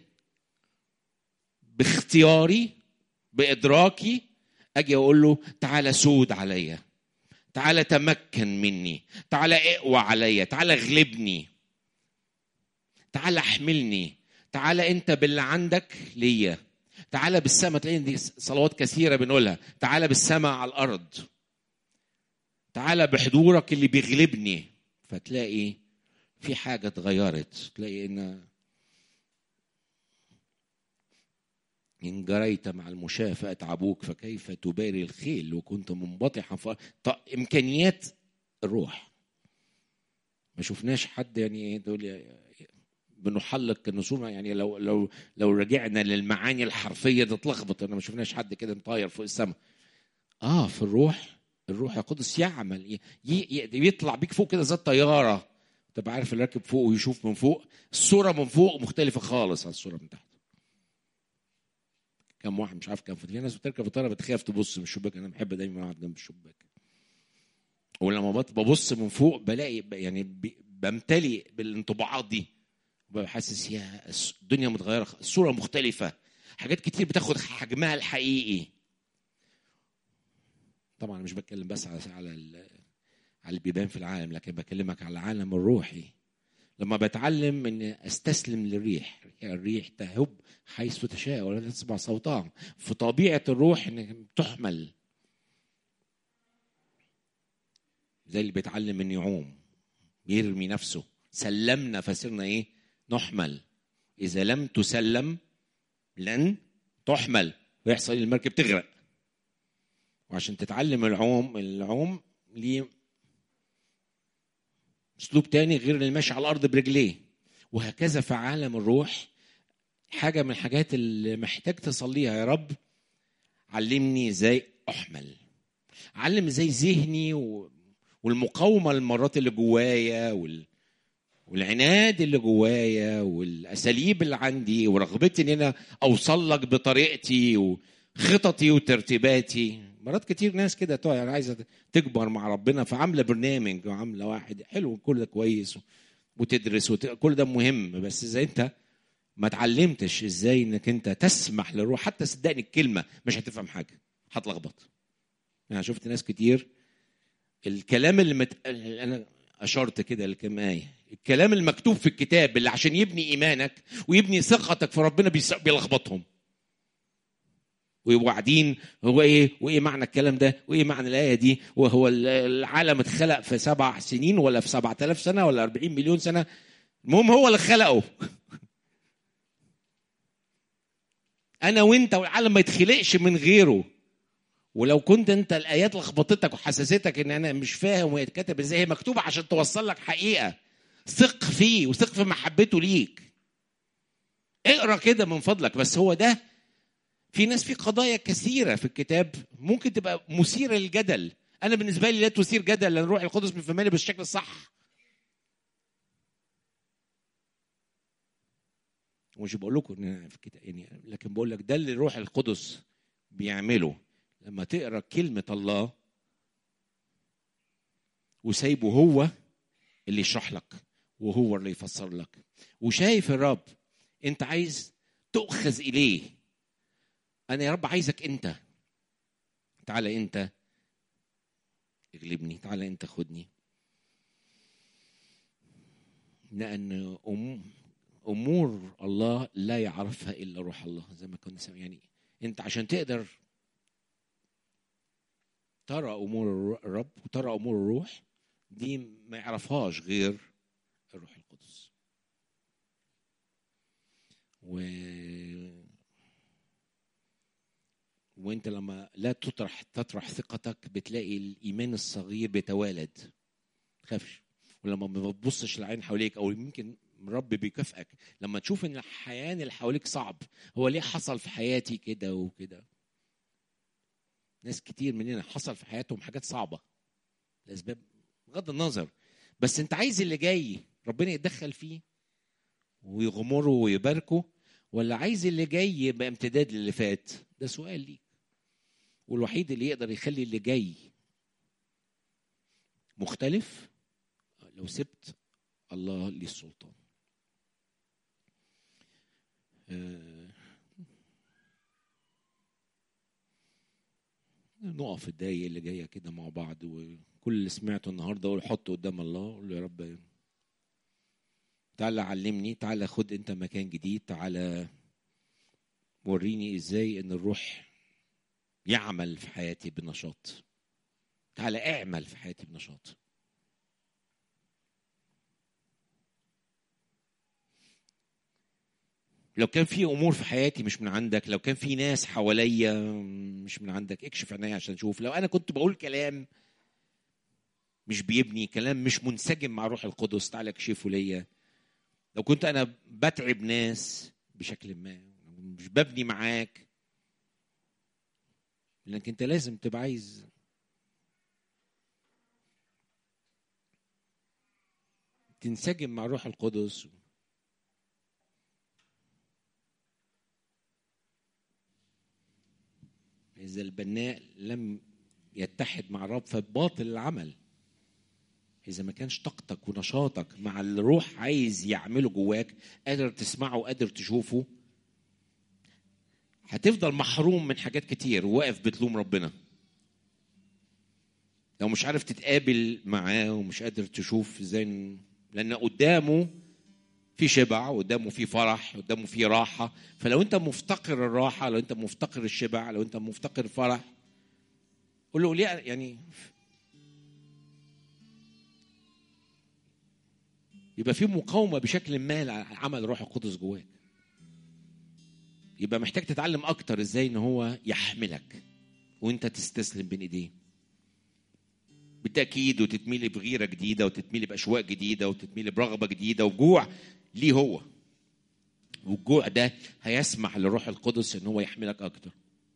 باختياري بادراكي اجي اقول له تعالى سود عليا تعالى تمكن مني تعالى اقوى عليا تعالى اغلبني تعالى احملني تعالى انت باللي عندك ليا تعالى بالسماء تلاقي دي صلوات كثيره بنقولها تعالى بالسماء على الارض تعالى بحضورك اللي بيغلبني فتلاقي في حاجه اتغيرت تلاقي ان إن جريت مع المشاة فأتعبوك فكيف تباري الخيل وكنت منبطحا ف... إمكانيات الروح ما شفناش حد يعني تقول بنحلق النسور يعني لو لو لو رجعنا للمعاني الحرفيه تتلخبط انا ما شفناش حد كده مطاير فوق السماء اه في الروح الروح القدس يعمل ي... ي... يطلع بيك فوق كده زي الطياره تبقى عارف اللي راكب فوق ويشوف من فوق الصوره من فوق مختلفه خالص عن الصوره من تحت كم واحد مش عارف كم في ناس بتركب الطياره بتخاف تبص من الشباك انا بحب دايما اقعد جنب الشباك ولما بط- ببص من فوق بلاقي ب- يعني ب- بمتلي بالانطباعات دي ببقى حاسس يا الس- الدنيا متغيره الصوره مختلفه حاجات كتير بتاخد حجمها الحقيقي طبعا مش بتكلم بس على على ال- على اللي بيبان في العالم لكن بكلمك على العالم الروحي لما بتعلم ان استسلم للريح الريح تهب حيث تشاء ولا تسمع صوتها في طبيعه الروح انك تحمل زي اللي بيتعلم ان يعوم بيرمي نفسه سلمنا فصرنا ايه نحمل اذا لم تسلم لن تحمل ويحصل إيه؟ المركب تغرق وعشان تتعلم العوم العوم ليه اسلوب تاني غير اللي ماشي على الارض برجليه وهكذا في عالم الروح حاجه من الحاجات اللي محتاج تصليها يا رب علمني ازاي احمل علم ازاي ذهني و... والمقاومه المرات اللي جوايا وال... والعناد اللي جوايا والاساليب اللي عندي ورغبتي ان انا اوصل لك بطريقتي وخططي وترتيباتي مرات كتير ناس كده تقع يعني عايزه تكبر مع ربنا فعامله برنامج وعامله واحد حلو كل ده كويس وتدرس وت... كل ده مهم بس اذا انت ما اتعلمتش ازاي انك انت تسمح للروح حتى صدقني الكلمه مش هتفهم حاجه هتلخبط انا شفت ناس كتير الكلام اللي مت... انا اشرت كده لكم ايه الكلام المكتوب في الكتاب اللي عشان يبني ايمانك ويبني ثقتك في ربنا بيس- بيلخبطهم ويبقوا قاعدين هو ايه وايه معنى الكلام ده وايه معنى الايه دي وهو ال- العالم اتخلق في سبع سنين ولا في سبعة آلاف سنه ولا 40 مليون سنه المهم هو اللي خلقه انا وانت والعالم ما يتخلقش من غيره ولو كنت انت الايات لخبطتك وحسستك ان انا مش فاهم وهي اتكتب ازاي هي مكتوبه عشان توصل لك حقيقه ثق فيه وثق في محبته ليك اقرا كده من فضلك بس هو ده في ناس في قضايا كثيره في الكتاب ممكن تبقى مثيره للجدل انا بالنسبه لي لا تثير جدل لان الروح القدس من فمالي بالشكل الصح ومش بقول لكم ان أنا في الكتاب يعني لكن بقول لك ده اللي الروح القدس بيعمله لما تقرا كلمه الله وسايبه هو اللي يشرح لك وهو اللي يفسر لك وشايف الرب انت عايز تؤخذ اليه انا يا رب عايزك انت تعالى انت اغلبني تعالى انت خدني لان أم امور الله لا يعرفها الا روح الله زي ما كنا سامعين يعني انت عشان تقدر ترى امور الرب وترى امور الروح دي ما يعرفهاش غير الروح القدس و وانت لما لا تطرح تطرح ثقتك بتلاقي الايمان الصغير بيتوالد تخافش ولما ما بتبصش العين حواليك او يمكن رب بيكافئك لما تشوف ان الحياه اللي حواليك صعب هو ليه حصل في حياتي كده وكده ناس كتير مننا حصل في حياتهم حاجات صعبه لاسباب بغض النظر بس انت عايز اللي جاي ربنا يتدخل فيه ويغمره ويباركه ولا عايز اللي جاي يبقى امتداد للي فات ده سؤال ليك والوحيد اللي يقدر يخلي اللي جاي مختلف لو سبت الله ليه السلطان آه، نقف الدقايق اللي جايه كده مع بعض وكل اللي سمعته النهارده قول حطه قدام الله قول له يا رب تعالى علمني تعالى خد انت مكان جديد تعالى وريني ازاي ان الروح يعمل في حياتي بنشاط تعالى اعمل في حياتي بنشاط لو كان في امور في حياتي مش من عندك لو كان في ناس حواليا مش من عندك اكشف عينيا عشان اشوف لو انا كنت بقول كلام مش بيبني كلام مش منسجم مع روح القدس تعالى اكشفه ليا لو كنت انا بتعب ناس بشكل ما مش ببني معاك لانك انت لازم تبقى عايز تنسجم مع روح القدس إذا البناء لم يتحد مع الرب فباطل العمل اذا ما كانش طاقتك ونشاطك مع اللي الروح عايز يعمله جواك قادر تسمعه قادر تشوفه هتفضل محروم من حاجات كتير وواقف بتلوم ربنا لو مش عارف تتقابل معاه ومش قادر تشوف ازاي ن- لان قدامه في شبع قدامه في فرح قدامه في راحه فلو انت مفتقر الراحه لو انت مفتقر الشبع لو انت مفتقر الفرح قول له ليه يعني يبقى في مقاومه بشكل ما لعمل الروح القدس جواك يبقى محتاج تتعلم اكتر ازاي ان هو يحملك وانت تستسلم بين ايديه بالتاكيد وتتميلي بغيره جديده وتتميلي باشواق جديده وتتميلي برغبه جديده وجوع ليه هو والجوع ده هيسمح للروح القدس ان هو يحملك اكتر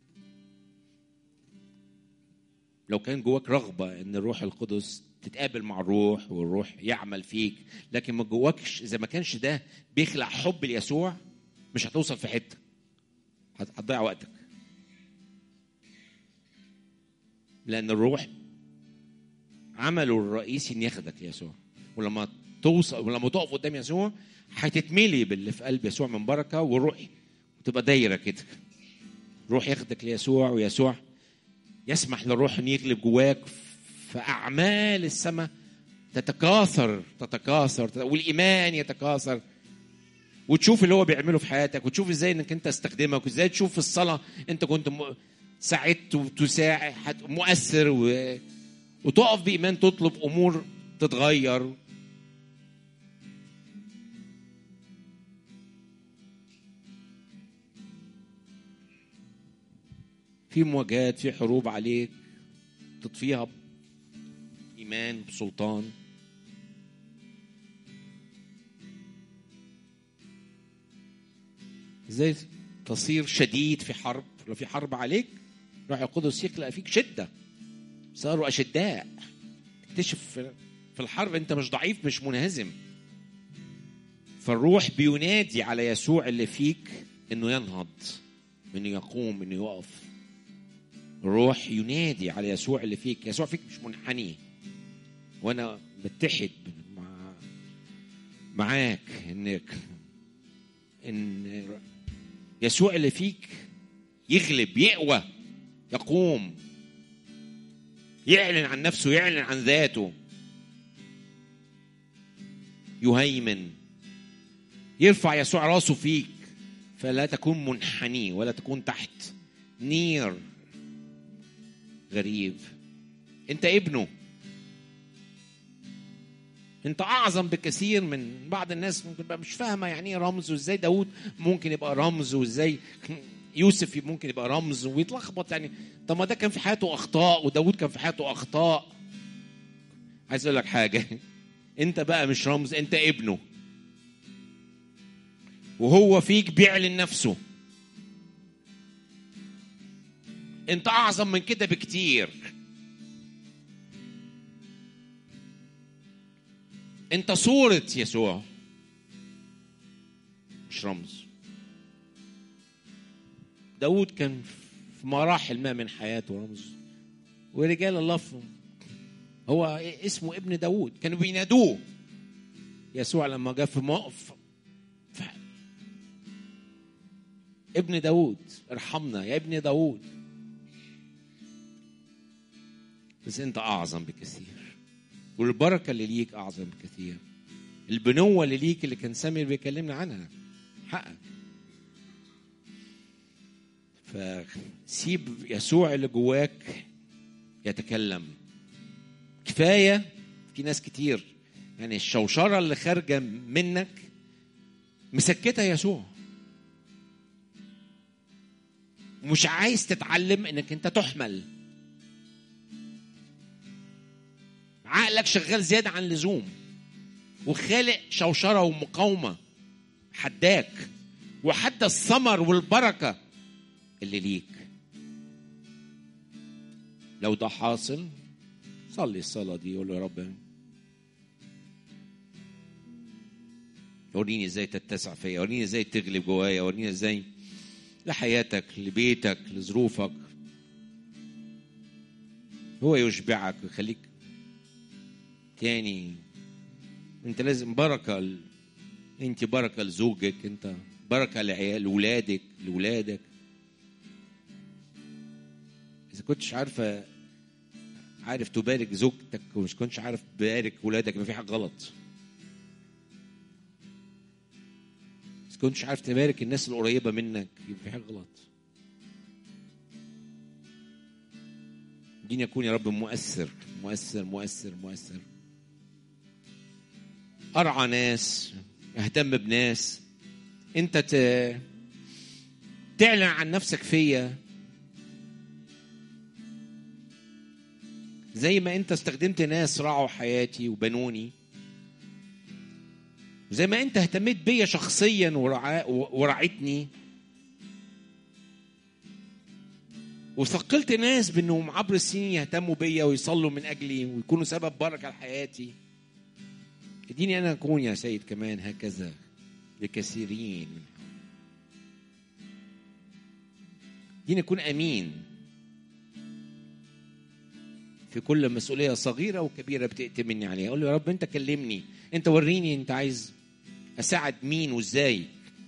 لو كان جواك رغبه ان الروح القدس تتقابل مع الروح والروح يعمل فيك لكن ما جواكش اذا ما كانش ده بيخلق حب ليسوع مش هتوصل في حته هت- هتضيع وقتك لان الروح عمله الرئيسي ان ياخدك ليسوع ولما توصل ولما تقف قدام يسوع هتتملي باللي في قلب يسوع من بركه والروح وتبقى دايره كده روح ياخدك ليسوع ويسوع يسمح للروح ان يغلب جواك فاعمال السماء تتكاثر تتكاثر والايمان يتكاثر وتشوف اللي هو بيعمله في حياتك وتشوف ازاي انك انت استخدمك وازاي تشوف في الصلاه انت كنت م- ساعدت وتساعد حت- مؤثر و... وتقف بايمان تطلب امور تتغير في مواجهات في حروب عليك تطفيها بإيمان بسلطان ازاي تصير شديد في حرب لو في حرب عليك روح القدس يخلق فيك شدة صاروا أشداء تكتشف في- في الحرب أنت مش ضعيف مش منهزم فالروح بينادي على يسوع اللي فيك انه ينهض انه يقوم انه يقف الروح ينادي على يسوع اللي فيك يسوع فيك مش منحني وانا متحد مع معاك انك ان يسوع اللي فيك يغلب يقوى يقوم يعلن عن نفسه يعلن عن ذاته يهيمن يرفع يسوع راسه فيك فلا تكون منحني ولا تكون تحت نير غريب انت ابنه انت اعظم بكثير من بعض الناس ممكن بقى مش فاهمه يعني ايه رمز وازاي داود ممكن يبقى رمز وازاي يوسف ممكن يبقى رمز ويتلخبط يعني طب ما ده كان في حياته اخطاء وداود كان في حياته اخطاء عايز اقول لك حاجه انت بقى مش رمز انت ابنه وهو فيك بيعلن نفسه انت اعظم من كده بكتير انت صورة يسوع مش رمز داود كان في مراحل ما من حياته رمز ورجال الله في هو اسمه ابن داود كانوا بينادوه يسوع لما جاء في موقف ابن داود ارحمنا يا ابن داود بس انت اعظم بكثير والبركه اللي ليك اعظم بكثير البنوه اللي ليك اللي كان سامي بيكلمنا عنها حقك فسيب يسوع اللي جواك يتكلم كفايه في ناس كتير يعني الشوشره اللي خارجه منك مسكتها يسوع مش عايز تتعلم انك انت تحمل عقلك شغال زياده عن اللزوم وخالق شوشره ومقاومه حداك وحتى الثمر والبركه اللي ليك لو ده حاصل صلي الصلاه دي قول له يا رب وريني ازاي تتسع فيا وريني ازاي تغلب جوايا وريني ازاي لحياتك لبيتك لظروفك هو يشبعك ويخليك تاني انت لازم بركه ل... انت بركه لزوجك انت بركه لعيال لاولادك لاولادك اذا كنتش عارفه عارف تبارك زوجتك ومش كنتش عارف تبارك ولادك يبقى في حاجه غلط اذا كنتش عارف تبارك الناس القريبه منك يبقى في حاجه غلط دين يكون يا رب مؤثر مؤثر مؤثر مؤثر ارعى ناس اهتم بناس انت ت... تعلن عن نفسك فيا زي ما انت استخدمت ناس رعوا حياتي وبنوني زي ما انت اهتميت بيا شخصيا ورعا... ورعيتني وثقلت ناس بانهم عبر السنين يهتموا بيا ويصلوا من اجلي ويكونوا سبب بركه لحياتي اديني انا اكون يا سيد كمان هكذا لكثيرين من اديني اكون امين في كل مسؤوليه صغيره وكبيره بتأتي مني عليها اقول له يا رب انت كلمني انت وريني انت عايز اساعد مين وازاي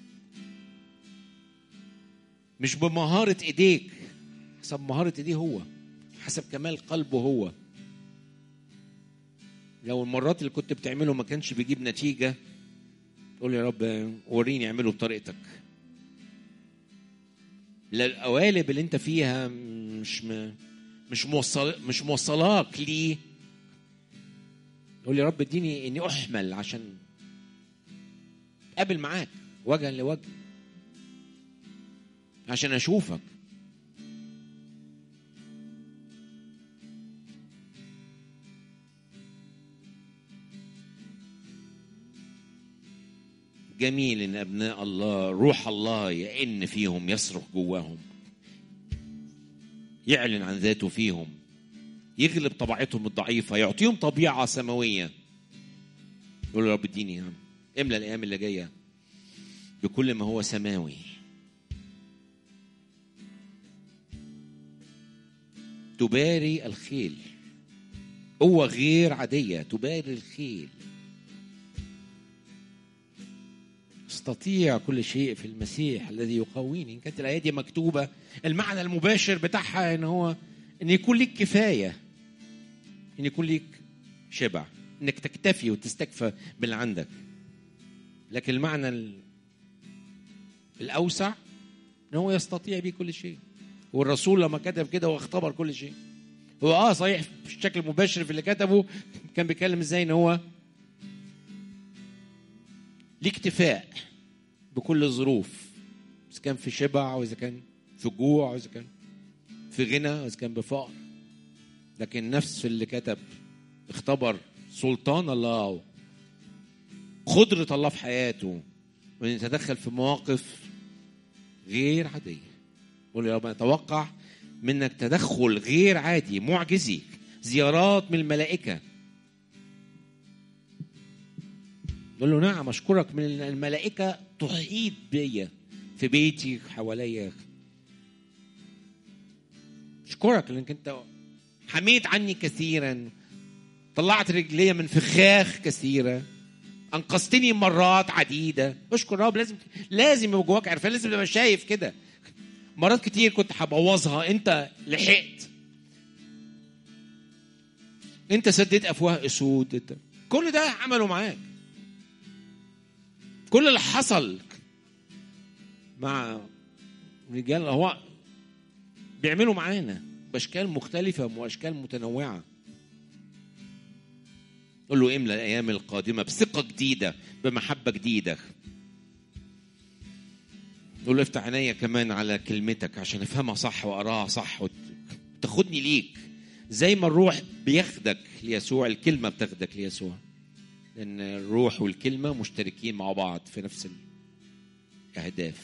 مش بمهاره ايديك حسب مهاره ايديه هو حسب كمال قلبه هو لو المرات اللي كنت بتعمله ما كانش بيجيب نتيجه تقول له يا رب وريني اعمله بطريقتك لا القوالب اللي انت فيها مش م... مش موصل مش موصلاك ليه يقول يا رب اديني اني احمل عشان اقابل معاك وجها لوجه عشان اشوفك جميل ان ابناء الله روح الله يئن فيهم يصرخ جواهم يعلن عن ذاته فيهم يغلب طبيعتهم الضعيفة يعطيهم طبيعة سماوية يقول يا رب اديني يا عم املى الأيام اللي جاية بكل ما هو سماوي تباري الخيل قوة غير عادية تباري الخيل استطيع كل شيء في المسيح الذي يقويني ان كانت الايه دي مكتوبه المعنى المباشر بتاعها ان هو ان يكون ليك كفايه ان يكون ليك شبع انك تكتفي وتستكفى باللي عندك لكن المعنى ال- الاوسع ان هو يستطيع به كل شيء والرسول لما كتب كده هو اختبر كل شيء هو اه صحيح بالشكل المباشر في اللي كتبه كان بيتكلم ازاي ان هو ليه اكتفاء بكل الظروف اذا كان في شبع واذا كان في جوع واذا كان في غنى واذا كان بفقر لكن نفس اللي كتب اختبر سلطان الله قدرة الله في حياته وان يتدخل في مواقف غير عادية قول يا رب اتوقع منك تدخل غير عادي معجزي زيارات من الملائكه يقول له نعم اشكرك من الملائكه تحيط بيا في بيتي حواليا اشكرك لانك انت حميت عني كثيرا طلعت رجلي من فخاخ كثيره انقذتني مرات عديده اشكر رب لازم لازم يبقى جواك عرفان لازم تبقى شايف كده مرات كتير كنت هبوظها انت لحقت انت سديت افواه اسود انت كل ده عمله معاك كل اللي حصل مع رجال هو بيعملوا معانا باشكال مختلفه واشكال متنوعه قول له املى الايام القادمه بثقه جديده بمحبه جديده قول له افتح عينيا كمان على كلمتك عشان افهمها صح واقراها صح وتاخدني ليك زي ما الروح بياخدك ليسوع الكلمه بتاخدك ليسوع لان الروح والكلمه مشتركين مع بعض في نفس الاهداف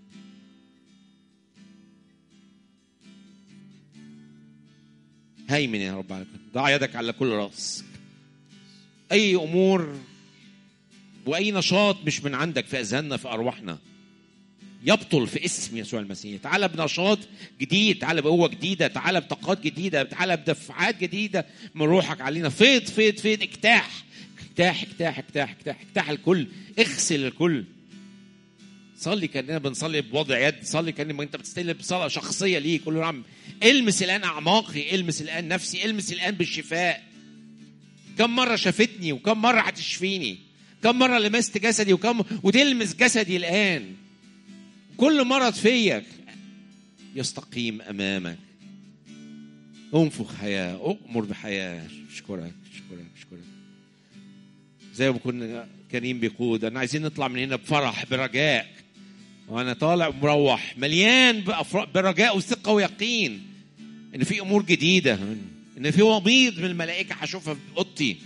هيمن يا رب على ضع يدك على كل راس اي امور واي نشاط مش من عندك في اذهاننا في ارواحنا يبطل في اسم يسوع المسيح تعالى بنشاط جديد تعالى بقوة جديدة تعالى بطاقات جديدة تعالى بدفعات جديدة من روحك علينا فيض فيض فيض اجتاح اجتاح اجتاح اجتاح اجتاح اجتاح الكل اغسل الكل صلي كاننا بنصلي بوضع يد صلي كان انت بتستلم صلاه شخصيه ليك قول له يا عم المس الان اعماقي المس الان نفسي المس الان بالشفاء كم مره شافتني وكم مره هتشفيني كم مره لمست جسدي وكم وتلمس جسدي الان كل مرض فيك يستقيم امامك انفخ حياه اؤمر بحياه اشكرك اشكرك اشكرك زي ما كنا كريم بيقود انا عايزين نطلع من هنا بفرح برجاء وانا طالع مروح مليان بأفر- برجاء وثقه ويقين ان في امور جديده ان في وميض من الملائكه هشوفها في اوضتي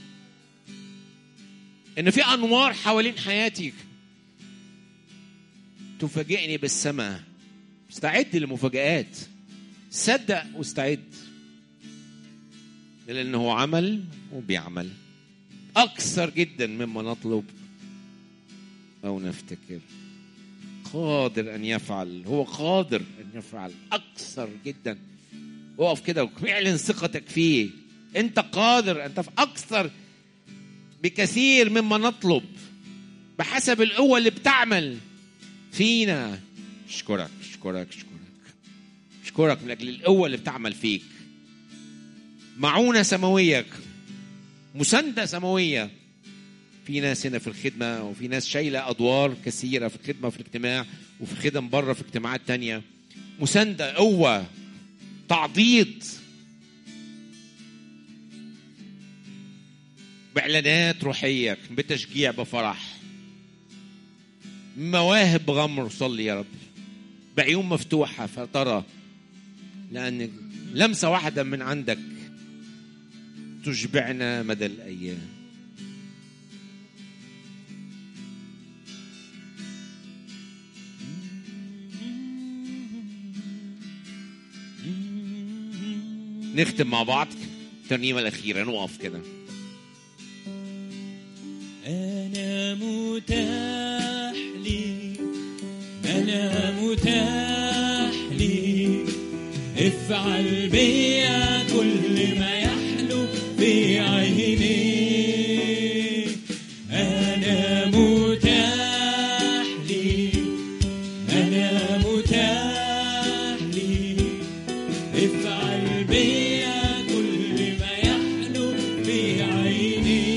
ان في انوار حوالين حياتي تفاجئني بالسماء استعد لمفاجآت صدق واستعد لأنه عمل وبيعمل أكثر جدا مما نطلب أو نفتكر قادر أن يفعل هو قادر أن يفعل أكثر جدا اقف كده واعلن ثقتك فيه أنت قادر أن تفعل أكثر بكثير مما نطلب بحسب القوة اللي بتعمل فينا اشكرك اشكرك اشكرك اشكرك من اجل القوه اللي بتعمل فيك معونه سماويه مسانده سماويه في ناس هنا في الخدمه وفي ناس شايله ادوار كثيره في الخدمه في الاجتماع وفي خدم بره في اجتماعات تانية مسانده قوه تعضيد باعلانات روحيه بتشجيع بفرح مواهب بغمر صلي يا رب بعيون مفتوحة فترى لأن لمسة واحدة من عندك تشبعنا مدى الأيام نختم مع بعض الترنيمة الأخيرة نقف كده أنا متاح لي أنا متاح لي افعل بيا كل ما يحلو في عيني أنا متاح لي أنا متاح لي افعل بيا كل ما يحلو في عيني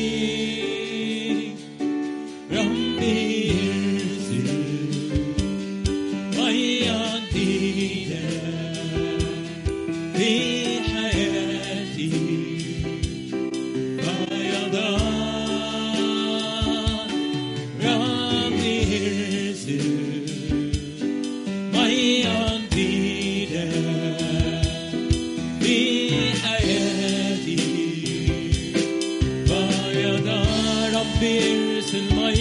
ربي ارسل مية جديدة في حياتي فيضان ربي ارسل مية جديدة في حياتي فيضان ربي ارسل مية